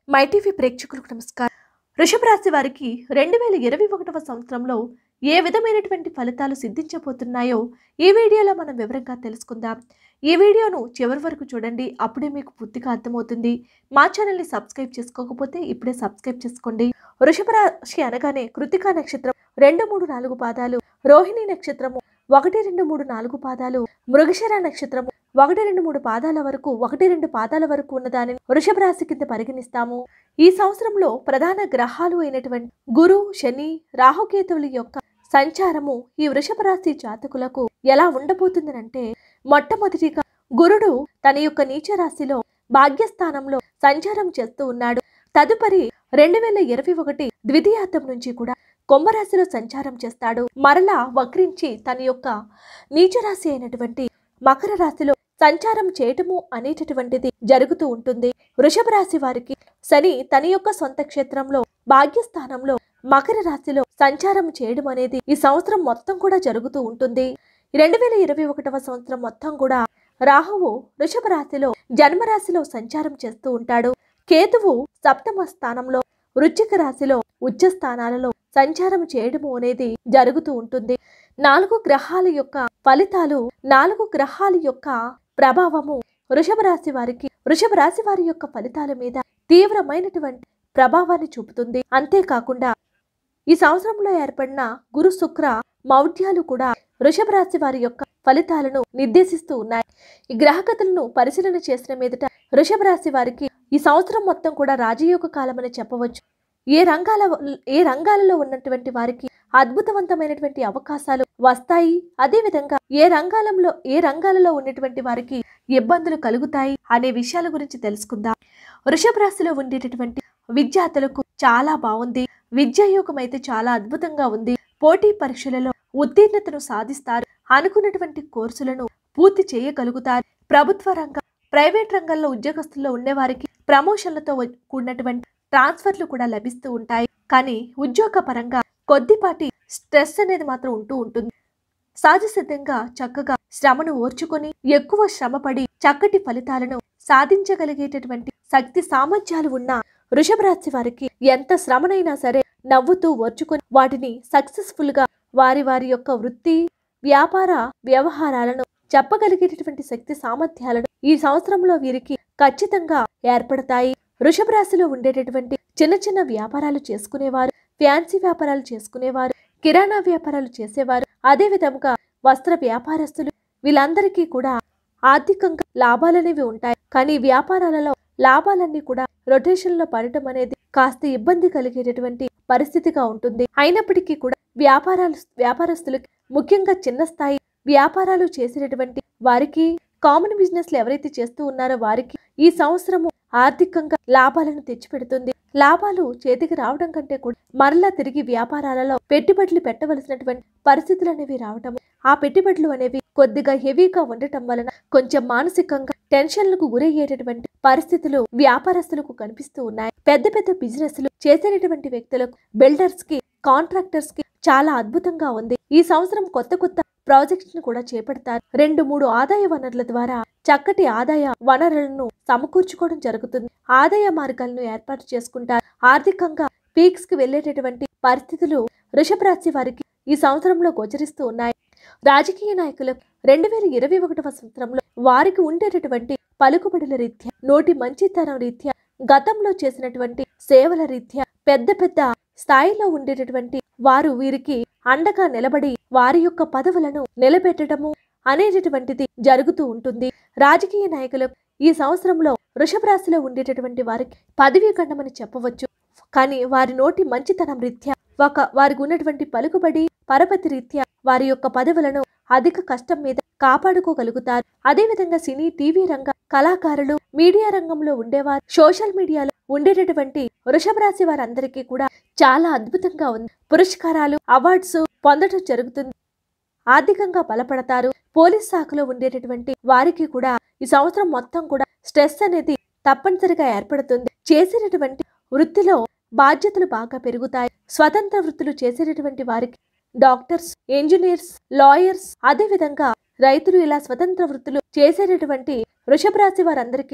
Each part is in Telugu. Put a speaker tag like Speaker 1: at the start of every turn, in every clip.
Speaker 1: మై టీవీ ప్రేక్షకులకు నమస్కారం వృషభ రాశి వారికి రెండు వేల ఇరవై ఒకటవ సంవత్సరంలో ఏ విధమైనటువంటి ఫలితాలు సిద్ధించబోతున్నాయో ఈ వీడియోలో మనం వివరంగా తెలుసుకుందాం ఈ వీడియోను చివరి వరకు చూడండి అప్పుడే మీకు పూర్తిగా అర్థమవుతుంది మా ఛానల్ని సబ్స్క్రైబ్ చేసుకోకపోతే ఇప్పుడే సబ్స్క్రైబ్ చేసుకోండి వృషభ రాశి అనగానే కృతికా నక్షత్రం రెండు మూడు నాలుగు పాదాలు రోహిణి నక్షత్రము ఒకటి రెండు మూడు నాలుగు పాదాలు మృగశిర నక్షత్రము ఒకటి రెండు మూడు పాదాల వరకు ఒకటి రెండు పాదాల వరకు ఉన్న దానిని వృషభ రాశి కింద పరిగణిస్తాము ఈ సంవత్సరంలో ప్రధాన గ్రహాలు అయినటువంటి గురు శని రాహుకేతువుల యొక్క సంచారము ఈ వృషభ రాశి జాతకులకు ఎలా ఉండబోతుందనంటే మొట్టమొదటిగా గురుడు తన యొక్క నీచ రాశిలో భాగ్యస్థానంలో సంచారం చేస్తూ ఉన్నాడు తదుపరి రెండు వేల ఇరవై ఒకటి ద్వితీయార్థం నుంచి కూడా కుంభరాశిలో సంచారం చేస్తాడు మరలా వక్రించి తన యొక్క నీచ రాశి అయినటువంటి మకర రాశిలో సంచారం చేయటము అనేటటువంటిది జరుగుతూ ఉంటుంది వృషభ రాశి వారికి శని తన యొక్క సొంత క్షేత్రంలో భాగ్యస్థానంలో మకర రాశిలో సంచారం చేయడం అనేది ఈ సంవత్సరం మొత్తం కూడా జరుగుతూ ఉంటుంది రెండు వేల ఇరవై ఒకటవ సంవత్సరం మొత్తం కూడా రాహువు వృషభ రాశిలో జన్మరాశిలో సంచారం చేస్తూ ఉంటాడు కేతువు సప్తమ స్థానంలో వృశ్చిక రాశిలో ఉచ్చ స్థానాలలో సంచారం చేయడము అనేది జరుగుతూ ఉంటుంది నాలుగు గ్రహాల యొక్క ఫలితాలు నాలుగు గ్రహాల యొక్క ప్రభావము వృషభ రాశి వారికి వృషభ రాశి వారి యొక్క ఫలితాల మీద తీవ్రమైనటువంటి ప్రభావాన్ని చూపుతుంది అంతేకాకుండా ఈ సంవత్సరంలో ఏర్పడిన గురు శుక్ర మౌఢ్యాలు కూడా వృషభ రాశి వారి యొక్క ఫలితాలను నిర్దేశిస్తూ ఉన్నాయి ఈ గ్రహగతులను పరిశీలన చేసిన మీదట వృషభ రాశి వారికి ఈ సంవత్సరం మొత్తం కూడా రాజయోగ కాలమని చెప్పవచ్చు ఏ రంగాల ఏ రంగాలలో ఉన్నటువంటి వారికి అద్భుతవంతమైనటువంటి అవకాశాలు వస్తాయి అదే విధంగా ఏ రంగాలలో ఏ రంగాలలో ఉన్నటువంటి వారికి ఇబ్బందులు కలుగుతాయి అనే విషయాల గురించి తెలుసుకుందాం వృషభ రాశిలో ఉండేటటువంటి విద్యార్థులకు చాలా బాగుంది విద్యాయోగం అయితే చాలా అద్భుతంగా ఉంది పోటీ పరీక్షలలో ఉత్తీర్ణతను సాధిస్తారు అనుకున్నటువంటి కోర్సులను పూర్తి చేయగలుగుతారు ప్రభుత్వ రంగం ప్రైవేట్ రంగంలో ఉద్యోగస్తుల్లో ఉండేవారికి ప్రమోషన్లతో వ- కూడినటువంటి ట్రాన్స్ఫర్లు కూడా లభిస్తూ ఉంటాయి కానీ ఉద్యోగ పరంగా కొద్దిపాటి స్ట్రెస్ అనేది మాత్రం ఉంటూ ఉంటుంది సహజ సిద్ధంగా చక్కగా శ్రమను ఓర్చుకొని ఎక్కువ శ్రమపడి చక్కటి ఫలితాలను సాధించగలిగేటటువంటి శక్తి సామర్థ్యాలు ఉన్న వృషభ రాశి వారికి ఎంత శ్రమనైనా సరే నవ్వుతూ ఓర్చుకొని వాటిని సక్సెస్ఫుల్ గా వారి వారి యొక్క వృత్తి వ్యాపార వ్యవహారాలను చెప్పగలిగేటటువంటి శక్తి సామర్థ్యాలను ఈ సంవత్సరంలో వీరికి ఖచ్చితంగా ఏర్పడతాయి వృషభ రాశిలో ఉండేటటువంటి చిన్న చిన్న వ్యాపారాలు చేసుకునేవారు ఫ్యాన్సీ వ్యాపారాలు చేసుకునేవారు కిరాణా వ్యాపారాలు చేసేవారు అదే విధంగా వస్త్ర వ్యాపారస్తులు వీళ్ళందరికీ కూడా ఆర్థికంగా లాభాలనేవి ఉంటాయి కానీ వ్యాపారాలలో లాభాలన్నీ కూడా రొటేషన్ లో పడటం అనేది కాస్త ఇబ్బంది కలిగేటటువంటి పరిస్థితిగా ఉంటుంది అయినప్పటికీ కూడా వ్యాపారాలు వ్యాపారస్తులకి ముఖ్యంగా చిన్న స్థాయి వ్యాపారాలు చేసేటటువంటి వారికి కామన్ బిజినెస్లు ఎవరైతే చేస్తూ ఉన్నారో వారికి ఈ సంవత్సరము ఆర్థికంగా లాభాలను తెచ్చిపెడుతుంది లాభాలు చేతికి రావడం కంటే కూడా మరలా తిరిగి వ్యాపారాలలో పెట్టుబడులు పెట్టవలసినటువంటి పరిస్థితులు అనేవి రావటం ఆ పెట్టుబడులు అనేవి కొద్దిగా హెవీగా ఉండటం వలన కొంచెం మానసికంగా టెన్షన్లకు గురయ్యేటటువంటి పరిస్థితులు వ్యాపారస్తులకు కనిపిస్తూ ఉన్నాయి పెద్ద పెద్ద బిజినెస్లు చేసేటటువంటి వ్యక్తులకు బిల్డర్స్ కి కాంట్రాక్టర్స్ కి చాలా అద్భుతంగా ఉంది ఈ సంవత్సరం కొత్త కొత్త ప్రాజెక్ట్స్ ను కూడా చేపడతారు రెండు మూడు ఆదాయ వనరుల ద్వారా చక్కటి ఆదాయ వనరులను సమకూర్చుకోవడం జరుగుతుంది ఆదాయ మార్గాలను ఏర్పాటు చేసుకుంటారు ఆర్థికంగా పీక్స్ కి వెళ్లేటటువంటి పరిస్థితులు వృషభ రాశి వారికి ఈ సంవత్సరంలో గోచరిస్తూ ఉన్నాయి రాజకీయ నాయకులకు రెండు వేల ఇరవై ఒకటవ సంవత్సరంలో వారికి ఉండేటటువంటి పలుకుబడుల రీత్యా నోటి మంచితనం రీత్యా గతంలో చేసినటువంటి సేవల రీత్యా పెద్ద పెద్ద స్థాయిలో ఉండేటటువంటి వారు వీరికి అండగా నిలబడి వారి యొక్క పదవులను నిలబెట్టడము అనేటటువంటిది జరుగుతూ ఉంటుంది రాజకీయ నాయకులకు ఈ సంవత్సరంలో వృషభ రాశిలో ఉండేటటువంటి వారికి పదవీ ఖండమని చెప్పవచ్చు కానీ వారి నోటి మంచితనం రీత్యా ఒక వారికి ఉన్నటువంటి పలుకుబడి పరపతి రీత్యా వారి యొక్క పదవులను అధిక కష్టం మీద కాపాడుకోగలుగుతారు అదేవిధంగా సినీ టీవీ రంగ కళాకారులు మీడియా రంగంలో ఉండేవారు సోషల్ మీడియాలో ఉండేటటువంటి వృషభ రాశి వారందరికీ కూడా చాలా అద్భుతంగా ఉంది పురస్కారాలు అవార్డ్స్ పొందడం జరుగుతుంది ఆర్థికంగా బలపడతారు పోలీస్ శాఖలో ఉండేటటువంటి వారికి కూడా ఈ సంవత్సరం మొత్తం కూడా స్ట్రెస్ అనేది తప్పనిసరిగా ఏర్పడుతుంది చేసేటటువంటి వృత్తిలో బాధ్యతలు బాగా పెరుగుతాయి స్వతంత్ర వృత్తులు చేసేటటువంటి వారికి డాక్టర్స్ ఇంజనీర్స్ లాయర్స్ అదే విధంగా రైతులు ఇలా స్వతంత్ర వృత్తులు చేసేటటువంటి వృషభ రాశి వారందరికీ కూడా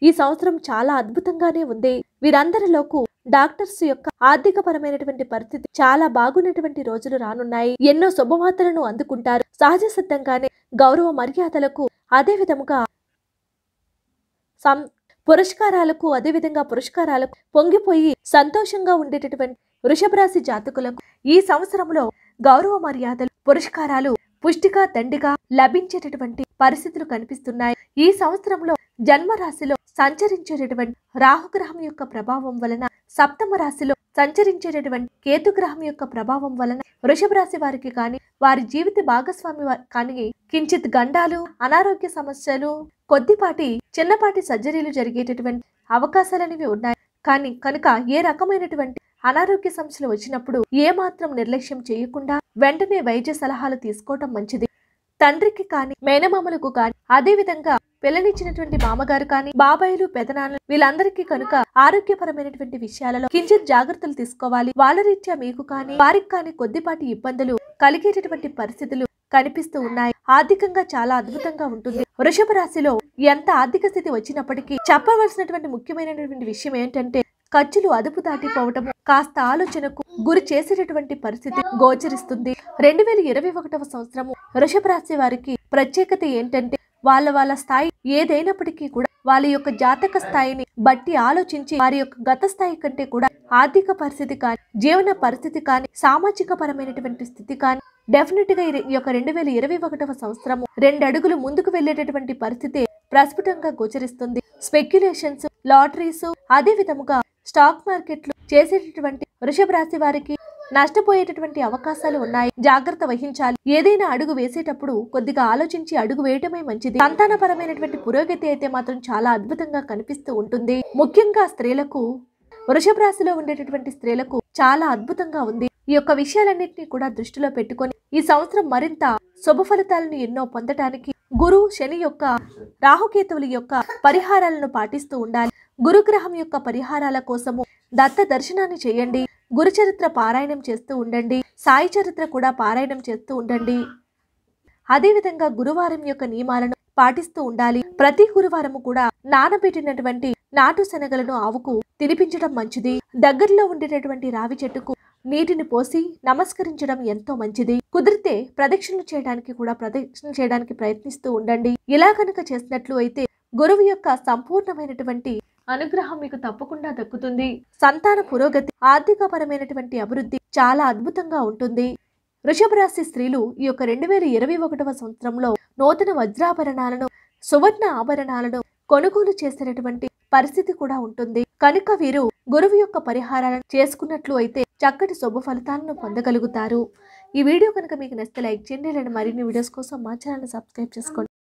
Speaker 1: ఈ సంవత్సరం చాలా అద్భుతంగానే ఉంది వీరందరిలోకు డాక్టర్స్ యొక్క ఆర్థిక పరమైనటువంటి పరిస్థితి చాలా బాగున్నటువంటి రోజులు రానున్నాయి ఎన్నో శుభవార్తలను అందుకుంటారు సహజ సిద్ధంగానే గౌరవ మర్యాదలకు అదే విధముగా సం- పురస్కారాలకు అదే విధంగా పురస్కారాలకు పొంగిపోయి సంతోషంగా ఉండేటటువంటి వృషభ రాశి జాతకులకు ఈ సంవత్సరంలో గౌరవ మర్యాదలు పురస్కారాలు పుష్టిగా దండిగా లభించేటటువంటి పరిస్థితులు కనిపిస్తున్నాయి ఈ సంవత్సరంలో జన్మ రాశిలో సంచరించేటటువంటి రాహుగ్రహం యొక్క ప్రభావం వలన సప్తమ రాశిలో సంచరించేటటువంటి కేతుగ్రహం యొక్క ప్రభావం వలన వృషభ రాశి వారికి కానీ వారి జీవిత భాగస్వామి వా- కానీ కించిత్ గండాలు అనారోగ్య సమస్యలు కొద్దిపాటి చిన్నపాటి సర్జరీలు జరిగేటటువంటి అవకాశాలనేవి ఉన్నాయి కానీ కనుక ఏ రకమైనటువంటి అనారోగ్య సమస్యలు వచ్చినప్పుడు ఏ మాత్రం నిర్లక్ష్యం చేయకుండా వెంటనే వైద్య సలహాలు తీసుకోవటం మంచిది తండ్రికి కానీ మేనమామలకు కానీ అదే విధంగా పిల్లనిచ్చినటువంటి మామగారు కానీ బాబాయిలు పెదనాన్నలు వీళ్ళందరికీ కనుక ఆరోగ్యపరమైనటువంటి విషయాలలో కించిత్ జాగ్రత్తలు తీసుకోవాలి వాళ్ళ రీత్యా మీకు కానీ వారికి కానీ కొద్దిపాటి ఇబ్బందులు కలిగేటటువంటి పరిస్థితులు కనిపిస్తూ ఉన్నాయి ఆర్థికంగా చాలా అద్భుతంగా ఉంటుంది వృషభ రాశిలో ఎంత ఆర్థిక స్థితి వచ్చినప్పటికీ చెప్పవలసినటువంటి ముఖ్యమైనటువంటి విషయం ఏంటంటే ఖర్చులు అదుపు దాటిపోవటము కాస్త ఆలోచనకు గురి చేసేటటువంటి పరిస్థితి గోచరిస్తుంది రెండు వేల ఇరవై ఒకటవ సంవత్సరము వృషభ రాశి వారికి ప్రత్యేకత ఏంటంటే వాళ్ళ వాళ్ళ స్థాయి ఏదైనప్పటికీ కూడా వాళ్ళ యొక్క జాతక స్థాయిని బట్టి ఆలోచించి వారి యొక్క గత స్థాయి కంటే కూడా ఆర్థిక పరిస్థితి కానీ జీవన పరిస్థితి కానీ సామాజిక పరమైనటువంటి స్థితి కానీ డెఫినెట్ గా ఈ యొక్క రెండు వేల ఇరవై ఒకటవ సంవత్సరము రెండు అడుగులు ముందుకు వెళ్ళేటటువంటి పరిస్థితి ప్రస్ఫుటంగా గోచరిస్తుంది స్పెక్యులేషన్స్ లాటరీస్ అదే విధముగా స్టాక్ మార్కెట్లు చేసేటటువంటి వృషభ రాశి వారికి నష్టపోయేటటువంటి అవకాశాలు ఉన్నాయి జాగ్రత్త వహించాలి ఏదైనా అడుగు వేసేటప్పుడు కొద్దిగా ఆలోచించి అడుగు వేయటమే మంచిది సంతానపరమైనటువంటి పురోగతి అయితే మాత్రం చాలా అద్భుతంగా కనిపిస్తూ ఉంటుంది ముఖ్యంగా స్త్రీలకు వృషభ రాశిలో ఉండేటటువంటి స్త్రీలకు చాలా అద్భుతంగా ఉంది ఈ యొక్క విషయాలన్నింటినీ కూడా దృష్టిలో పెట్టుకొని ఈ సంవత్సరం మరింత శుభ ఫలితాలను ఎన్నో పొందటానికి గురు శని యొక్క రాహుకేతువుల యొక్క పరిహారాలను పాటిస్తూ ఉండాలి గురుగ్రహం యొక్క పరిహారాల కోసము దత్త దర్శనాన్ని చేయండి గురుచరిత్ర పారాయణం చేస్తూ ఉండండి సాయి చరిత్ర కూడా పారాయణం చేస్తూ ఉండండి అదేవిధంగా గురువారం యొక్క నియమాలను పాటిస్తూ ఉండాలి ప్రతి గురువారము కూడా నానబెట్టినటువంటి నాటు శనగలను ఆవుకు తినిపించడం మంచిది దగ్గరలో ఉండేటటువంటి రావి చెట్టుకు నీటిని పోసి నమస్కరించడం ఎంతో మంచిది కుదిరితే ప్రదక్షిణలు చేయడానికి కూడా ప్రదక్షిణ చేయడానికి ప్రయత్నిస్తూ ఉండండి ఇలా కనుక చేసినట్లు అయితే గురువు యొక్క సంపూర్ణమైనటువంటి అనుగ్రహం మీకు తప్పకుండా దక్కుతుంది సంతాన పురోగతి ఆర్థిక పరమైనటువంటి అభివృద్ధి చాలా అద్భుతంగా ఉంటుంది వృషభ రాశి స్త్రీలు ఈ యొక్క రెండు వేల ఇరవై ఒకటవ సంవత్సరంలో నూతన వజ్రాభరణాలను సువర్ణ ఆభరణాలను కొనుగోలు చేసినటువంటి పరిస్థితి కూడా ఉంటుంది కనుక వీరు గురువు యొక్క పరిహారాలను చేసుకున్నట్లు అయితే చక్కటి శుభ ఫలితాలను పొందగలుగుతారు ఈ వీడియో కనుక మీకు నచ్చితే లైక్ చేయండి ఇలాంటి మరిన్ని వీడియోస్ కోసం మా ఛానల్ సబ్స్క్రైబ్ చేసుకోండి